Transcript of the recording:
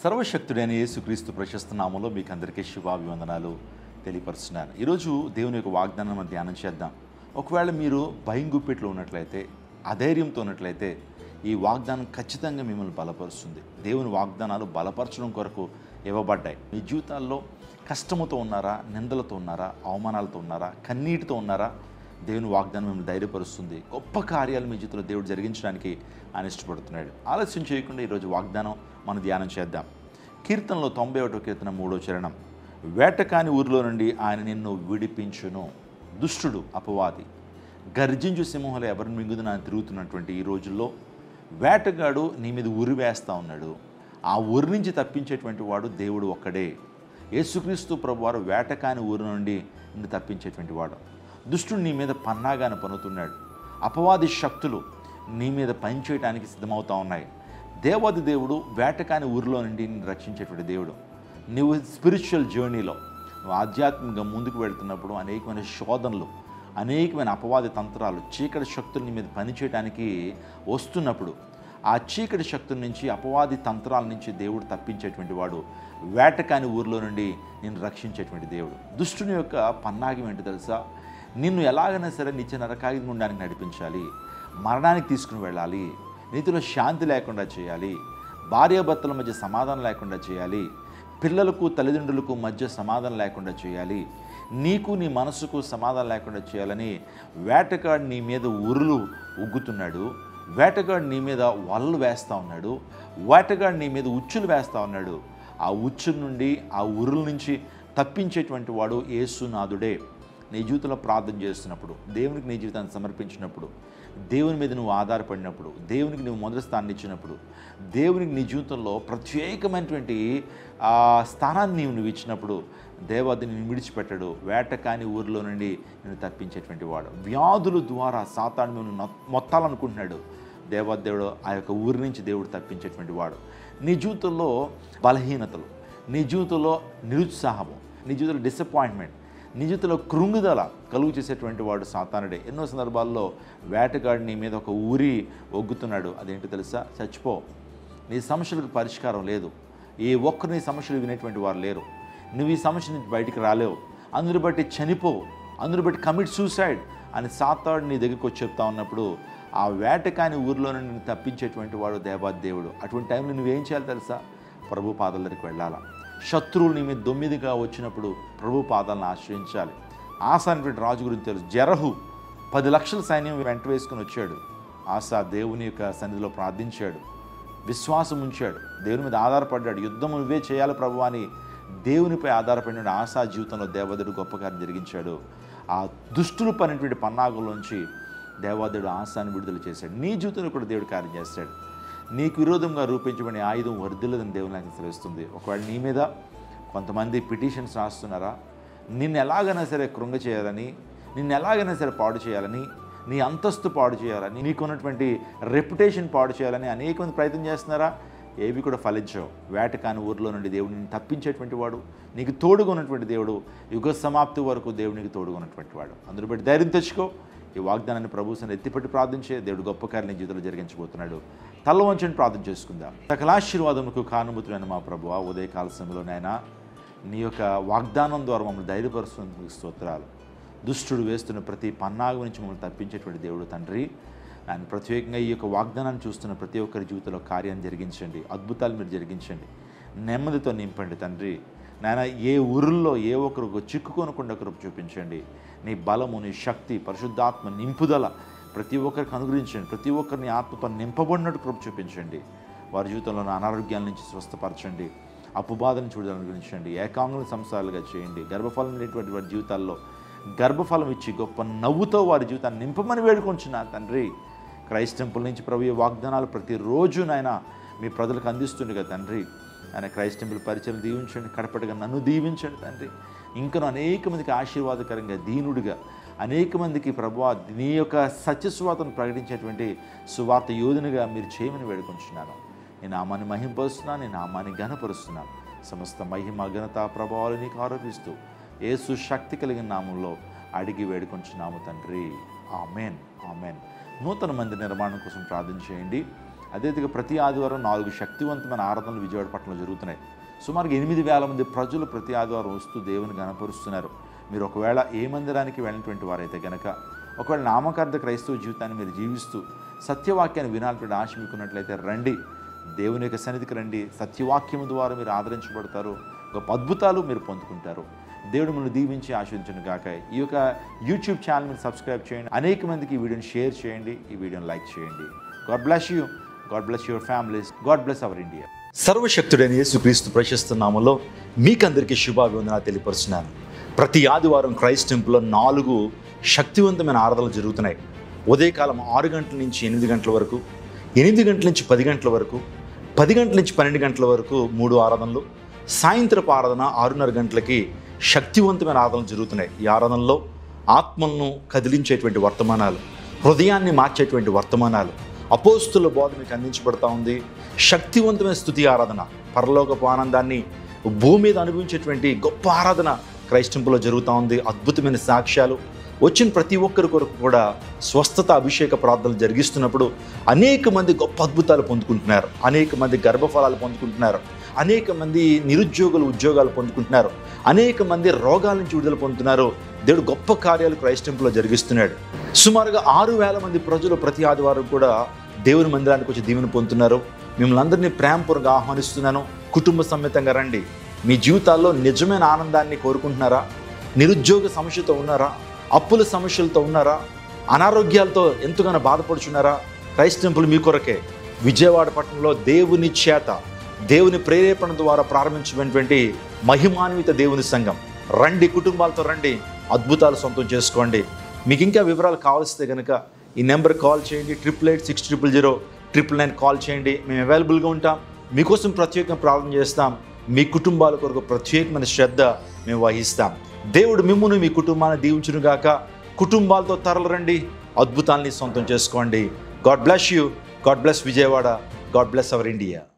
సర్వశక్తుడైన యేసుక్రీస్తు ప్రశస్త నామంలో మీకు అందరికీ శుభాభివందనాలు తెలియపరుస్తున్నాను ఈరోజు దేవుని యొక్క వాగ్దానం మనం ధ్యానం చేద్దాం ఒకవేళ మీరు భయం గుప్పెట్లో ఉన్నట్లయితే అధైర్యంతో ఉన్నట్లయితే ఈ వాగ్దానం ఖచ్చితంగా మిమ్మల్ని బలపరుస్తుంది దేవుని వాగ్దానాలు బలపరచడం కొరకు ఇవ్వబడ్డాయి మీ జీవితాల్లో కష్టముతో ఉన్నారా నిందలతో ఉన్నారా అవమానాలతో ఉన్నారా కన్నీటితో ఉన్నారా దేవుని వాగ్దానం మిమ్మల్ని ధైర్యపరుస్తుంది గొప్ప కార్యాలు మీ జీవితంలో దేవుడు జరిగించడానికి ఆయన ఇష్టపడుతున్నాడు ఆలస్యం చేయకుండా ఈరోజు వాగ్దానం మనం ధ్యానం చేద్దాం కీర్తనలో తొంభై ఒకటో కీర్తన మూడో చరణం వేటకాని ఊరిలో నుండి ఆయన నిన్ను విడిపించును దుష్టుడు అపవాది గర్జించు సింహంలో ఎవరిని మింగుదున తిరుగుతున్నటువంటి ఈ రోజుల్లో వేటగాడు నీ మీద ఉరి వేస్తూ ఉన్నాడు ఆ ఊరి నుంచి తప్పించేటువంటి వాడు దేవుడు ఒక్కడే యేసుక్రీస్తు ప్రభు వారు వేటకాని ఊరి నుండి నిన్ను తప్పించేటువంటి వాడు దుష్టుడు నీ మీద పన్నాగాను పనుతున్నాడు అపవాది శక్తులు నీ మీద పనిచేయడానికి సిద్ధమవుతా ఉన్నాయి దేవాది దేవుడు వేటకాని ఊరిలో నుండి నిన్ను రక్షించేటువంటి దేవుడు నువ్వు స్పిరిచువల్ జర్నీలో నువ్వు ఆధ్యాత్మికంగా ముందుకు వెళ్తున్నప్పుడు అనేకమైన శోధనలు అనేకమైన అపవాది తంత్రాలు చీకటి శక్తుల నీ మీద పనిచేయడానికి వస్తున్నప్పుడు ఆ చీకటి శక్తుల నుంచి అపవాది తంత్రాల నుంచి దేవుడు తప్పించేటువంటి వాడు వేటకాని ఊరిలో నుండి నిన్ను రక్షించేటువంటి దేవుడు దుష్టుని యొక్క పన్నాగం ఏంటి తెలుసా నిన్ను ఎలాగైనా సరే నిత్య నరకాగి ఉండడానికి నడిపించాలి మరణానికి తీసుకుని వెళ్ళాలి నీతిలో శాంతి లేకుండా చేయాలి భార్యాభర్తల మధ్య సమాధానం లేకుండా చేయాలి పిల్లలకు తల్లిదండ్రులకు మధ్య సమాధానం లేకుండా చేయాలి నీకు నీ మనసుకు సమాధానం లేకుండా చేయాలని వేటగాడు నీ మీద ఉరులు ఉగ్గుతున్నాడు వేటగాడు నీ మీద వలలు వేస్తూ ఉన్నాడు వేటగాడు నీ మీద ఉచ్చులు వేస్తూ ఉన్నాడు ఆ ఉచ్చు నుండి ఆ ఉరుల నుంచి తప్పించేటువంటి వాడు యేసునాథుడే నీ జీవితంలో ప్రార్థన చేస్తున్నప్పుడు దేవునికి నీ జీవితాన్ని సమర్పించినప్పుడు దేవుని మీద నువ్వు ఆధారపడినప్పుడు దేవునికి నువ్వు మొదటి స్థానాన్ని ఇచ్చినప్పుడు దేవునికి నీ జీవితంలో ప్రత్యేకమైనటువంటి ఆ స్థానాన్ని నీవు నువ్వు ఇచ్చినప్పుడు దేవాది నిన్ను విడిచిపెట్టాడు వేటకాని ఊరిలో నుండి నిన్ను తప్పించేటువంటి వాడు వ్యాధుల ద్వారా సాతాను మేము మొత్తాలనుకుంటున్నాడు దేవాదేవుడు ఆ యొక్క ఊరి నుంచి దేవుడు తప్పించేటువంటి వాడు నీ జీవితంలో బలహీనతలు నీ జీవితంలో నిరుత్సాహము నీ జీవితంలో డిసప్పాయింట్మెంట్ నీ జీవితంలో కృంగుదల కలుగు చేసేటువంటి వాడు సాతానుడే ఎన్నో సందర్భాల్లో వేటగాడు నీ మీద ఒక ఊరి ఒగ్గుతున్నాడు అదేంటి తెలుసా చచ్చిపో నీ సమస్యలకు పరిష్కారం లేదు ఏ ఒక్కరు నీ సమస్యలు వినేటువంటి వారు లేరు నువ్వు ఈ సమస్య నుంచి బయటికి రాలేవు అందుని బట్టి చనిపో అందుని బట్టి కమిట్ సూసైడ్ అని సాతాడు నీ దగ్గరికి వచ్చి చెప్తా ఉన్నప్పుడు ఆ వేటకాని ఊరిలో నుండి తప్పించేటువంటి వాడు దేవాదేవుడు అటువంటి టైంలో నువ్వేం చేయాలి తెలుసా ప్రభు పాదాల దగ్గరికి వెళ్ళాలా శత్రువులు నీ మీద దొమ్మిదిగా వచ్చినప్పుడు ప్రభు పాదాలను ఆశ్రయించాలి ఆశ అనేటువంటి రాజు గురించి తెలుసు జరహు పది లక్షల సైన్యం వెంట వేసుకుని వచ్చాడు ఆశ దేవుని యొక్క సన్నిధిలో ప్రార్థించాడు విశ్వాసం ఉంచాడు దేవుని మీద ఆధారపడ్డాడు యుద్ధం నువ్వే చేయాలి ప్రభు అని దేవునిపై ఆధారపడిన ఆశా జీవితంలో దేవదేవుడు గొప్ప కార్యం జరిగించాడు ఆ దుష్టులు పడినటువంటి పన్నాగులోంచి దేవాదేవుడు ఆశాన్ని విడుదల చేశాడు నీ జీవితంలో కూడా దేవుడు కార్యం చేస్తాడు నీకు విరోధంగా రూపించబడిన ఆయుధం వర్ధిల్లదని దేవుని నాకు తెలుస్తుంది ఒకవేళ నీ మీద కొంతమంది పిటిషన్స్ రాస్తున్నారా నిన్ను ఎలాగైనా సరే కృంగ చేయాలని నిన్ను ఎలాగైనా సరే పాడు చేయాలని నీ అంతస్తు పాడు చేయాలని నీకున్నటువంటి రెప్యుటేషన్ పాడు చేయాలని అనేక మంది ప్రయత్నం చేస్తున్నారా ఏవి కూడా ఫలించవు వేటకాని ఊరిలో నుండి దేవుడిని తప్పించేటువంటి వాడు నీకు తోడుగా ఉన్నటువంటి దేవుడు యుగ సమాప్తి వరకు దేవునికి తోడుగా ఉన్నటువంటి వాడు అందులో బట్టి ధైర్యం తెచ్చుకో ఈ వాగ్దానాన్ని ప్రభుత్వం ఎత్తిపెట్టి ప్రార్థించే దేవుడు గొప్ప కార్యం నీ జీవితంలో జరిగించబోతున్నాడు తల్ల వంచని ప్రార్థన చేసుకుందాం సకలాశీర్వాదముకు కానుమతులైన మా ప్రభు ఉదయకాల సమయంలోనైనా నీ యొక్క వాగ్దానం ద్వారా మమ్మల్ని ధైర్యపరుస్తున్నందుకు స్తోత్రాలు దుష్టుడు వేస్తున్న ప్రతి పన్నాగు నుంచి మమ్మల్ని తప్పించేటువంటి దేవుడు తండ్రి ఆయన ప్రత్యేకంగా ఈ యొక్క వాగ్దానాన్ని చూస్తున్న ప్రతి ఒక్కరి జీవితంలో కార్యాన్ని జరిగించండి అద్భుతాలు మీరు జరిగించండి నెమ్మదితో నింపండి తండ్రి నాయన ఏ ఊరుల్లో ఏ ఒక్కరు చిక్కుకొనకుండా కృప చూపించండి నీ బలము నీ శక్తి పరిశుద్ధాత్మ నింపుదల ప్రతి ఒక్కరికి అనుగ్రహించండి ప్రతి ఒక్కరిని ఆత్మతో నింపబడినట్టు కృప చూపించండి వారి జీవితంలో ఉన్న అనారోగ్యాల నుంచి స్వస్థపరచండి అప్పుబాధను చూడాలని అనుగ్రహించండి ఏకాంగుల సంసారాలుగా చేయండి గర్భఫలం లేనటువంటి వారి జీవితాల్లో గర్భఫలం ఇచ్చి గొప్ప నవ్వుతో వారి జీవితాన్ని నింపమని వేడుకొంచున్నా తండ్రి క్రైస్ట్ టెంపుల్ నుంచి ప్రభు ఈ వాగ్దానాలు ప్రతిరోజు నాయన మీ ప్రజలకు అందిస్తుండగా తండ్రి ఆయన క్రైస్ట్ టెంపుల్ పరిచయం దీవించండి కడపటిగా నన్ను దీవించండి తండ్రి ఇంకను అనేక మందికి ఆశీర్వాదకరంగా దీనుడిగా అనేక మందికి ప్రభు నీ యొక్క సత్యస్వాతను ప్రకటించేటువంటి సువార్త యోధునిగా మీరు చేయమని వేడుకుంటున్నాను నేను నామాన్ని మహింపరుస్తున్నాను నేను నామాన్ని ఘనపరుస్తున్నాను సమస్త మహిమ ఘనత ప్రభావాలు నీకు ఆరోపిస్తూ ఏసు శక్తి కలిగిన నామంలో అడిగి వేడుకొంచున్నాము తండ్రి ఆమెన్ ఆమెన్ నూతన మందిర నిర్మాణం కోసం ప్రార్థన చేయండి అదేవిధంగా ప్రతి ఆదివారం నాలుగు శక్తివంతమైన ఆరాధనలు విజయవాడ పట్టణంలో జరుగుతున్నాయి సుమారుగా ఎనిమిది వేల మంది ప్రజలు ప్రతి ఆదివారం వస్తూ దేవుని గణపరుస్తున్నారు మీరు ఒకవేళ ఏ మందిరానికి వెళ్ళినటువంటి వారైతే గనక ఒకవేళ నామకార్థ క్రైస్తవ జీవితాన్ని మీరు జీవిస్తూ సత్యవాక్యాన్ని వినాలని ఆశ మీకున్నట్లయితే రండి దేవుని యొక్క సన్నిధికి రండి సత్యవాక్యం ద్వారా మీరు ఆదరించబడతారు గొప్ప అద్భుతాలు మీరు పొందుకుంటారు దేవుడు మిమ్మల్ని దీవించి ఆశీర్వదించను గాక ఈ యొక్క యూట్యూబ్ ఛానల్ మీరు సబ్స్క్రైబ్ చేయండి అనేక మందికి ఈ వీడియోని షేర్ చేయండి ఈ వీడియోని లైక్ చేయండి God bless you God bless your families God bless our India సర్వశక్తుడైన యేసుక్రీస్తు ప్రశస్త నామంలో మీకందరికీ శుభాభివందనాలు తెలియపరుస్తున్నాను ప్రతి ఆదివారం క్రైస్ట్ టెంపుల్లో నాలుగు శక్తివంతమైన ఆరాధనలు జరుగుతున్నాయి ఉదయకాలం ఆరు గంటల నుంచి ఎనిమిది గంటల వరకు ఎనిమిది గంటల నుంచి పది గంటల వరకు పది గంటల నుంచి పన్నెండు గంటల వరకు మూడు ఆరాధనలు సాయంత్రపు ఆరాధన ఆరున్నర గంటలకి శక్తివంతమైన ఆరాధనలు జరుగుతున్నాయి ఈ ఆరాధనలో ఆత్మలను కదిలించేటువంటి వర్తమానాలు హృదయాన్ని మార్చేటువంటి వర్తమానాలు అపోస్తుల బోధ మీకు అందించబడతా ఉంది శక్తివంతమైన స్థుతి ఆరాధన పరలోకపు ఆనందాన్ని భూమి మీద అనుభవించేటువంటి గొప్ప ఆరాధన క్రైస్టింపులో జరుగుతూ ఉంది అద్భుతమైన సాక్ష్యాలు వచ్చిన ప్రతి ఒక్కరి కొరకు కూడా స్వస్థత అభిషేక ప్రార్థనలు జరిగిస్తున్నప్పుడు అనేక మంది గొప్ప అద్భుతాలు పొందుకుంటున్నారు అనేక మంది గర్భఫలాలు పొందుకుంటున్నారు అనేక మంది నిరుద్యోగులు ఉద్యోగాలు పొందుకుంటున్నారు అనేక మంది రోగాల నుంచి విడుదల పొందుతున్నారు దేవుడు గొప్ప కార్యాలు క్రైస్టింపులో జరిగిస్తున్నాడు సుమారుగా ఆరు వేల మంది ప్రజలు ప్రతి ఆదివారం కూడా దేవుని మందిరానికి వచ్చి దీవెన పొందుతున్నారు మిమ్మల్ని అందరినీ ప్రేమపూర్వకంగా ఆహ్వానిస్తున్నాను కుటుంబ సమేతంగా రండి మీ జీవితాల్లో నిజమైన ఆనందాన్ని కోరుకుంటున్నారా నిరుద్యోగ సమస్యతో ఉన్నారా అప్పుల సమస్యలతో ఉన్నారా అనారోగ్యాలతో ఎంతగానో బాధపడుచున్నారా క్రైస్ట్ టెంపుల్ మీ కొరకే విజయవాడ పట్టణంలో దేవుని చేత దేవుని ప్రేరేపణ ద్వారా ప్రారంభించినటువంటి మహిమాన్విత దేవుని సంఘం రండి కుటుంబాలతో రండి అద్భుతాలు సొంతం చేసుకోండి మీకు ఇంకా వివరాలు కావాల్సితే కనుక ఈ నెంబర్ కాల్ చేయండి triple eight six triple zero triple nine call చేయండి మేము అవైలబుల్గా ఉంటాం మీకోసం ప్రత్యేకంగా ప్రార్థన చేస్తాం మీ కుటుంబాల కొరకు ప్రత్యేకమైన శ్రద్ధ మేము వహిస్తాం దేవుడు మిమ్మును మీ కుటుంబాన్ని దీవించును గాక కుటుంబాలతో తరలిరండి అద్భుతాల్ని సొంతం చేసుకోండి God bless you God bless Vijayawada God bless our India